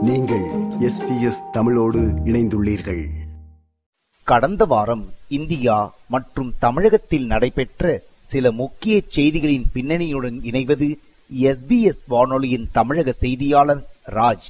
நீங்கள் எஸ்பிஎஸ் தமிழோடு இணைந்துள்ளீர்கள் கடந்த வாரம் இந்தியா மற்றும் தமிழகத்தில் நடைபெற்ற சில முக்கிய செய்திகளின் பின்னணியுடன் இணைவது எஸ்பிஎஸ் வானொலியின் தமிழக செய்தியாளர் ராஜ்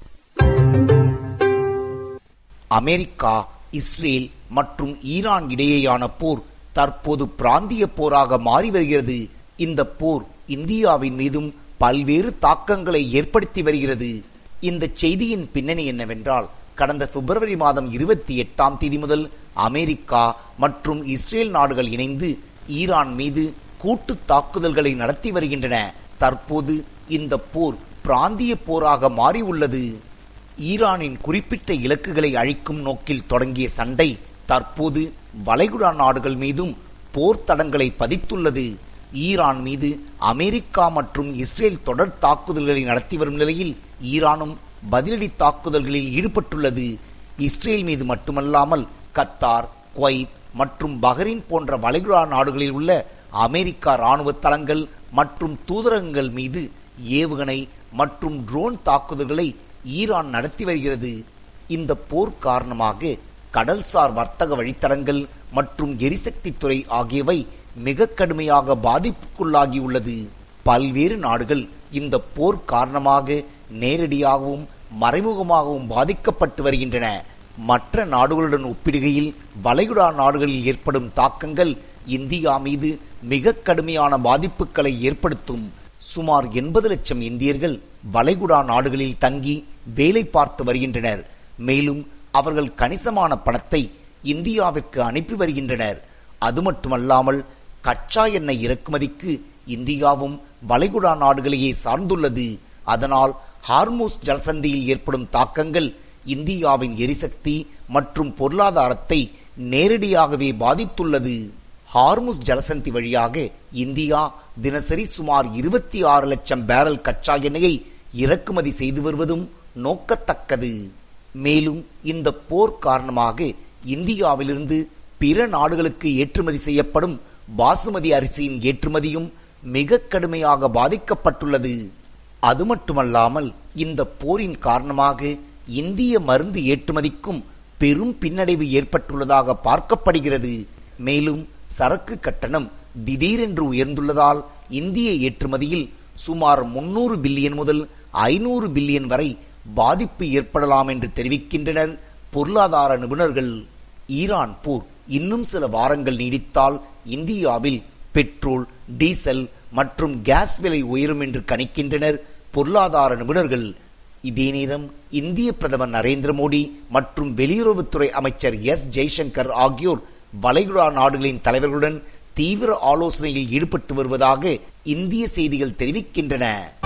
அமெரிக்கா இஸ்ரேல் மற்றும் ஈரான் இடையேயான போர் தற்போது பிராந்திய போராக மாறி வருகிறது இந்த போர் இந்தியாவின் மீதும் பல்வேறு தாக்கங்களை ஏற்படுத்தி வருகிறது இந்த செய்தியின் பின்னணி என்னவென்றால் கடந்த பிப்ரவரி மாதம் இருபத்தி எட்டாம் தேதி முதல் அமெரிக்கா மற்றும் இஸ்ரேல் நாடுகள் இணைந்து ஈரான் மீது கூட்டு தாக்குதல்களை நடத்தி வருகின்றன தற்போது இந்த போர் பிராந்திய போராக மாறி உள்ளது ஈரானின் குறிப்பிட்ட இலக்குகளை அழிக்கும் நோக்கில் தொடங்கிய சண்டை தற்போது வளைகுடா நாடுகள் மீதும் போர் தடங்களை பதித்துள்ளது ஈரான் மீது அமெரிக்கா மற்றும் இஸ்ரேல் தொடர் தாக்குதல்களை நடத்தி வரும் நிலையில் ஈரானும் பதிலடி தாக்குதல்களில் ஈடுபட்டுள்ளது இஸ்ரேல் மீது மட்டுமல்லாமல் கத்தார் குவைத் மற்றும் பஹ்ரைன் போன்ற வளைகுடா நாடுகளில் உள்ள அமெரிக்கா ராணுவ தளங்கள் மற்றும் தூதரகங்கள் மீது ஏவுகணை மற்றும் ட்ரோன் தாக்குதல்களை ஈரான் நடத்தி வருகிறது இந்த போர் காரணமாக கடல்சார் வர்த்தக வழித்தடங்கள் மற்றும் எரிசக்தி துறை ஆகியவை மிக கடுமையாக பாதிப்புக்குள்ளாகியுள்ளது பல்வேறு நாடுகள் இந்த போர் காரணமாக நேரடியாகவும் மறைமுகமாகவும் பாதிக்கப்பட்டு வருகின்றன மற்ற நாடுகளுடன் ஒப்பிடுகையில் வளைகுடா நாடுகளில் ஏற்படும் தாக்கங்கள் இந்தியா மீது மிக கடுமையான பாதிப்புகளை ஏற்படுத்தும் சுமார் எண்பது லட்சம் இந்தியர்கள் வளைகுடா நாடுகளில் தங்கி வேலை பார்த்து வருகின்றனர் மேலும் அவர்கள் கணிசமான பணத்தை இந்தியாவிற்கு அனுப்பி வருகின்றனர் அது மட்டுமல்லாமல் கச்சா எண்ணெய் இறக்குமதிக்கு இந்தியாவும் வளைகுடா நாடுகளையே சார்ந்துள்ளது அதனால் ஹார்மோஸ் ஜலசந்தியில் ஏற்படும் தாக்கங்கள் இந்தியாவின் எரிசக்தி மற்றும் பொருளாதாரத்தை நேரடியாகவே பாதித்துள்ளது ஹார்முஸ் ஜலசந்தி வழியாக இந்தியா தினசரி சுமார் இருபத்தி ஆறு லட்சம் பேரல் கச்சா எண்ணெயை இறக்குமதி செய்து வருவதும் நோக்கத்தக்கது மேலும் இந்த போர் காரணமாக இந்தியாவிலிருந்து பிற நாடுகளுக்கு ஏற்றுமதி செய்யப்படும் பாசுமதி அரிசியின் ஏற்றுமதியும் மிக கடுமையாக பாதிக்கப்பட்டுள்ளது அது மட்டுமல்லாமல் இந்த போரின் காரணமாக இந்திய மருந்து ஏற்றுமதிக்கும் பெரும் பின்னடைவு ஏற்பட்டுள்ளதாக பார்க்கப்படுகிறது மேலும் சரக்கு கட்டணம் திடீரென்று உயர்ந்துள்ளதால் இந்திய ஏற்றுமதியில் சுமார் முன்னூறு பில்லியன் முதல் ஐநூறு பில்லியன் வரை பாதிப்பு ஏற்படலாம் என்று தெரிவிக்கின்றனர் பொருளாதார நிபுணர்கள் ஈரான் போர் இன்னும் சில வாரங்கள் நீடித்தால் இந்தியாவில் பெட்ரோல் டீசல் மற்றும் கேஸ் விலை உயரும் என்று கணிக்கின்றனர் பொருளாதார நிபுணர்கள் இதே நேரம் இந்திய பிரதமர் நரேந்திர மோடி மற்றும் வெளியுறவுத்துறை அமைச்சர் எஸ் ஜெய்சங்கர் ஆகியோர் வளைகுடா நாடுகளின் தலைவர்களுடன் தீவிர ஆலோசனையில் ஈடுபட்டு வருவதாக இந்திய செய்திகள் தெரிவிக்கின்றன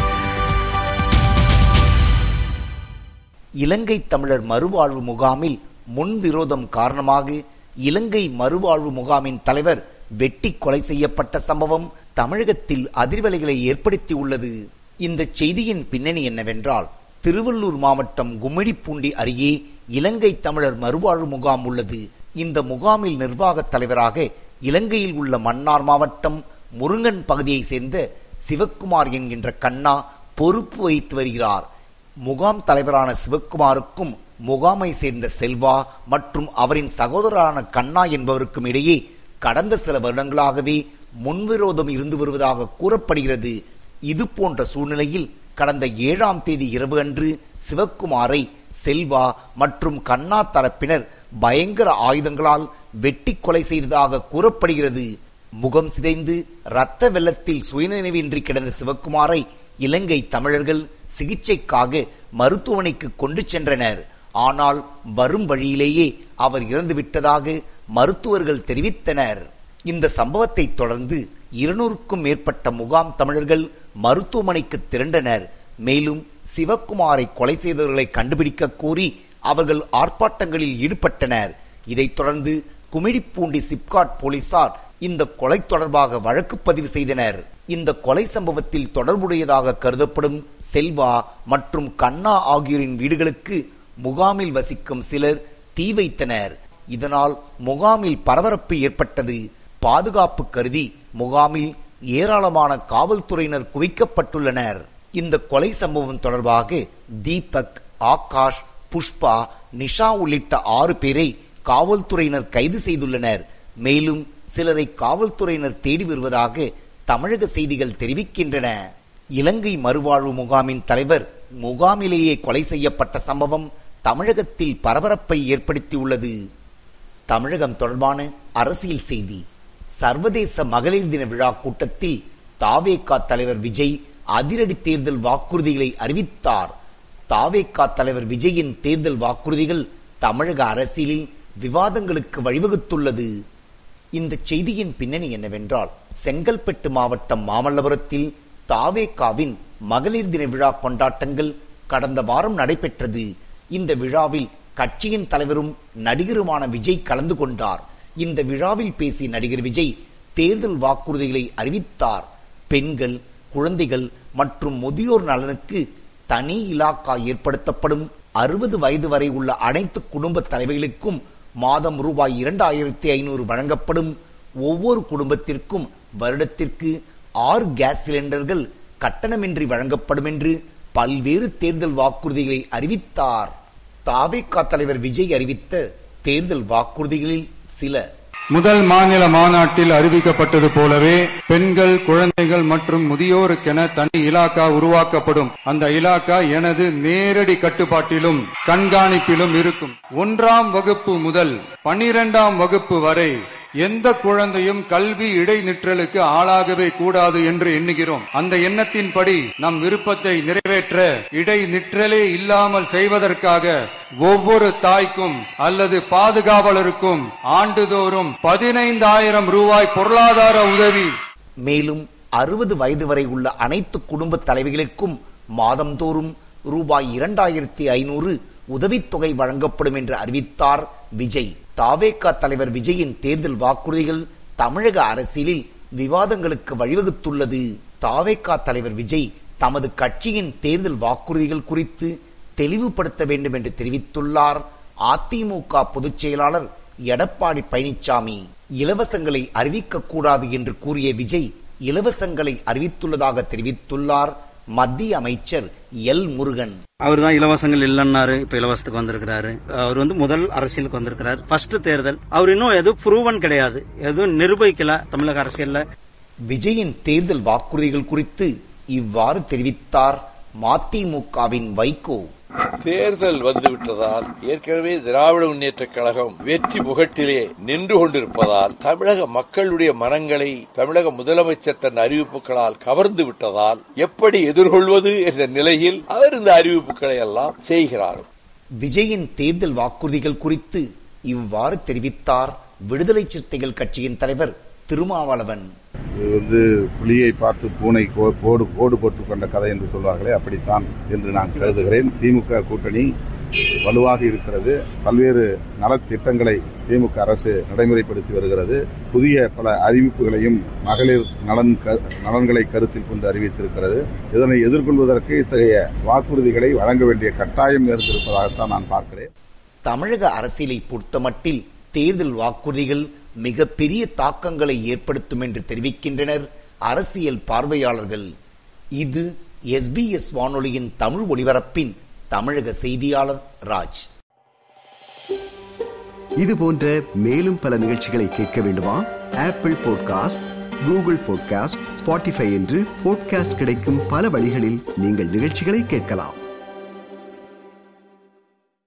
இலங்கை தமிழர் மறுவாழ்வு முகாமில் முன்விரோதம் காரணமாக இலங்கை மறுவாழ்வு முகாமின் தலைவர் வெட்டி கொலை செய்யப்பட்ட சம்பவம் தமிழகத்தில் அதிர்வலைகளை ஏற்படுத்தியுள்ளது இந்த செய்தியின் பின்னணி என்னவென்றால் திருவள்ளூர் மாவட்டம் கும்மிடிப்பூண்டி அருகே இலங்கை தமிழர் மறுவாழ்வு முகாம் உள்ளது இந்த முகாமில் நிர்வாகத் தலைவராக இலங்கையில் உள்ள மன்னார் மாவட்டம் முருங்கன் பகுதியை சேர்ந்த சிவக்குமார் என்கின்ற கண்ணா பொறுப்பு வகித்து வருகிறார் முகாம் தலைவரான சிவக்குமாருக்கும் முகாமை சேர்ந்த செல்வா மற்றும் அவரின் சகோதரரான கண்ணா என்பவருக்கும் இடையே கடந்த சில வருடங்களாகவே முன்விரோதம் இருந்து வருவதாக கூறப்படுகிறது இது போன்ற சூழ்நிலையில் கடந்த ஏழாம் தேதி இரவு அன்று சிவக்குமாரை செல்வா மற்றும் கண்ணா தரப்பினர் பயங்கர ஆயுதங்களால் வெட்டி கொலை செய்ததாக கூறப்படுகிறது முகம் சிதைந்து இரத்த வெள்ளத்தில் சுயநினைவின்றி கிடந்த சிவக்குமாரை இலங்கை தமிழர்கள் சிகிச்சைக்காக மருத்துவமனைக்கு கொண்டு சென்றனர் ஆனால் வரும் வழியிலேயே அவர் இறந்துவிட்டதாக மருத்துவர்கள் தெரிவித்தனர் இந்த சம்பவத்தை தொடர்ந்து இருநூறுக்கும் மேற்பட்ட முகாம் தமிழர்கள் மருத்துவமனைக்கு திரண்டனர் மேலும் சிவக்குமாரை கொலை செய்தவர்களை கண்டுபிடிக்க கோரி அவர்கள் ஆர்ப்பாட்டங்களில் ஈடுபட்டனர் இதைத் தொடர்ந்து குமிழிப்பூண்டி சிப்காட் போலீசார் இந்த கொலை தொடர்பாக வழக்கு பதிவு செய்தனர் இந்த கொலை சம்பவத்தில் தொடர்புடையதாக கருதப்படும் செல்வா மற்றும் கண்ணா ஆகியோரின் வீடுகளுக்கு முகாமில் வசிக்கும் சிலர் தீ வைத்தனர் இதனால் முகாமில் பரபரப்பு ஏற்பட்டது பாதுகாப்பு கருதி முகாமில் ஏராளமான காவல்துறையினர் குவிக்கப்பட்டுள்ளனர் இந்த கொலை சம்பவம் தொடர்பாக தீபக் ஆகாஷ் புஷ்பா நிஷா உள்ளிட்ட ஆறு பேரை காவல்துறையினர் கைது செய்துள்ளனர் மேலும் சிலரை காவல்துறையினர் தேடி வருவதாக தமிழக செய்திகள் தெரிவிக்கின்றன இலங்கை மறுவாழ்வு முகாமின் தலைவர் முகாமிலேயே கொலை செய்யப்பட்ட சம்பவம் தமிழகத்தில் பரபரப்பை ஏற்படுத்தியுள்ளது தமிழகம் தொடர்பான அரசியல் செய்தி சர்வதேச மகளிர் தின விழா கூட்டத்தில் தாவேகா தலைவர் விஜய் அதிரடி தேர்தல் வாக்குறுதிகளை அறிவித்தார் தாவேகா தலைவர் விஜயின் தேர்தல் வாக்குறுதிகள் தமிழக அரசியலில் விவாதங்களுக்கு வழிவகுத்துள்ளது இந்த செய்தியின் பின்னணி என்னவென்றால் செங்கல்பட்டு மாவட்டம் மாமல்லபுரத்தில் தாவேகாவின் மகளிர் தின விழா கொண்டாட்டங்கள் கடந்த வாரம் நடைபெற்றது இந்த விழாவில் கட்சியின் தலைவரும் நடிகருமான விஜய் கலந்து கொண்டார் இந்த விழாவில் பேசிய நடிகர் விஜய் தேர்தல் வாக்குறுதிகளை அறிவித்தார் பெண்கள் குழந்தைகள் மற்றும் முதியோர் நலனுக்கு தனி இலாக்கா ஏற்படுத்தப்படும் அறுபது வயது வரை உள்ள அனைத்து குடும்ப தலைவர்களுக்கும் மாதம் ரூபாய் இரண்டாயிரத்தி ஐநூறு வழங்கப்படும் ஒவ்வொரு குடும்பத்திற்கும் வருடத்திற்கு ஆறு கேஸ் சிலிண்டர்கள் கட்டணமின்றி வழங்கப்படும் என்று பல்வேறு தேர்தல் வாக்குறுதிகளை அறிவித்தார் தாவேகா தலைவர் விஜய் அறிவித்த தேர்தல் வாக்குறுதிகளில் சில முதல் மாநில மாநாட்டில் அறிவிக்கப்பட்டது போலவே பெண்கள் குழந்தைகள் மற்றும் முதியோருக்கென தனி இலாக்கா உருவாக்கப்படும் அந்த இலாக்கா எனது நேரடி கட்டுப்பாட்டிலும் கண்காணிப்பிலும் இருக்கும் ஒன்றாம் வகுப்பு முதல் பனிரெண்டாம் வகுப்பு வரை எந்த குழந்தையும் கல்வி இடைநிற்றலுக்கு ஆளாகவே கூடாது என்று எண்ணுகிறோம் அந்த எண்ணத்தின்படி நம் விருப்பத்தை நிறைவேற்ற இடைநிற்றலே இல்லாமல் செய்வதற்காக ஒவ்வொரு தாய்க்கும் அல்லது பாதுகாவலருக்கும் ஆண்டுதோறும் பதினைந்தாயிரம் ரூபாய் பொருளாதார உதவி மேலும் அறுபது வயது வரை உள்ள அனைத்து குடும்ப தலைவிகளுக்கும் மாதந்தோறும் ரூபாய் இரண்டாயிரத்தி ஐநூறு உதவித்தொகை வழங்கப்படும் என்று அறிவித்தார் விஜய் தாவேகா தலைவர் விஜயின் தேர்தல் வாக்குறுதிகள் தமிழக அரசியலில் விவாதங்களுக்கு வழிவகுத்துள்ளது தாவேகா தலைவர் விஜய் தமது கட்சியின் தேர்தல் வாக்குறுதிகள் குறித்து தெளிவுபடுத்த வேண்டும் என்று தெரிவித்துள்ளார் அதிமுக பொதுச் செயலாளர் எடப்பாடி பழனிசாமி இலவசங்களை அறிவிக்க கூடாது என்று கூறிய விஜய் இலவசங்களை அறிவித்துள்ளதாக தெரிவித்துள்ளார் மத்திய அமைச்சர் எல் முருகன் அவர் தான் இலவசங்கள் இல்லைன்னாரு இப்ப இலவசத்துக்கு வந்திருக்கிறாரு அவர் வந்து முதல் அரசியலுக்கு வந்திருக்கிறார் ஃபர்ஸ்ட் தேர்தல் அவர் இன்னும் எதுவும் ப்ரூவன் கிடையாது எதுவும் நிரூபிக்கல தமிழக அரசியல்ல விஜயின் தேர்தல் வாக்குறுதிகள் குறித்து இவ்வாறு தெரிவித்தார் மதிமுகவின் வைகோ தேர்தல் வந்துவிட்டதால் ஏற்கனவே திராவிட முன்னேற்றக் கழகம் வெற்றி முகட்டிலே நின்று கொண்டிருப்பதால் தமிழக மக்களுடைய மனங்களை தமிழக முதலமைச்சர் தன் அறிவிப்புகளால் கவர்ந்து விட்டதால் எப்படி எதிர்கொள்வது என்ற நிலையில் அவர் இந்த அறிவிப்புகளை எல்லாம் செய்கிறார் விஜயின் தேர்தல் வாக்குறுதிகள் குறித்து இவ்வாறு தெரிவித்தார் விடுதலை சிறுத்தைகள் கட்சியின் தலைவர் திருமாவளவன் இது வந்து புலியை பார்த்து பூனை கோ- கோடு கோடு போட்டுக் கொண்ட கதை என்று சொல்வார்களே அப்படித்தான் என்று நான் கருதுகிறேன் திமுக கூட்டணி வலுவாக இருக்கிறது பல்வேறு நலத்திட்டங்களை திமுக அரசு நடைமுறைப்படுத்தி வருகிறது புதிய பல அறிவிப்புகளையும் மகளிர் நலன் க- நலன்களை கருத்தில் கொண்டு அறிவித்திருக்கிறது இதனை எதிர்கொள்வதற்கு இத்தகைய வாக்குறுதிகளை வழங்க வேண்டிய கட்டாயம் இருந்திருப்பதாகத்தான் நான் பார்க்கிறேன் தமிழக அரசியலை பொறுத்தமட்டில் தேர்தல் வாக்குறுதிகள் மிகப்பெரிய தாக்கங்களை ஏற்படுத்தும் என்று தெரிவிக்கின்றனர் அரசியல் பார்வையாளர்கள் இது எஸ்பிஎஸ் வானொலியின் தமிழ் ஒலிபரப்பின் தமிழக செய்தியாளர் ராஜ் இது போன்ற மேலும் பல நிகழ்ச்சிகளை கேட்க வேண்டுமா Apple podcast Google podcast Spotify என்று பாட்காஸ்ட் கிடைக்கும் பல வழிகளில் நீங்கள் நிகழ்ச்சிகளை கேட்கலாம்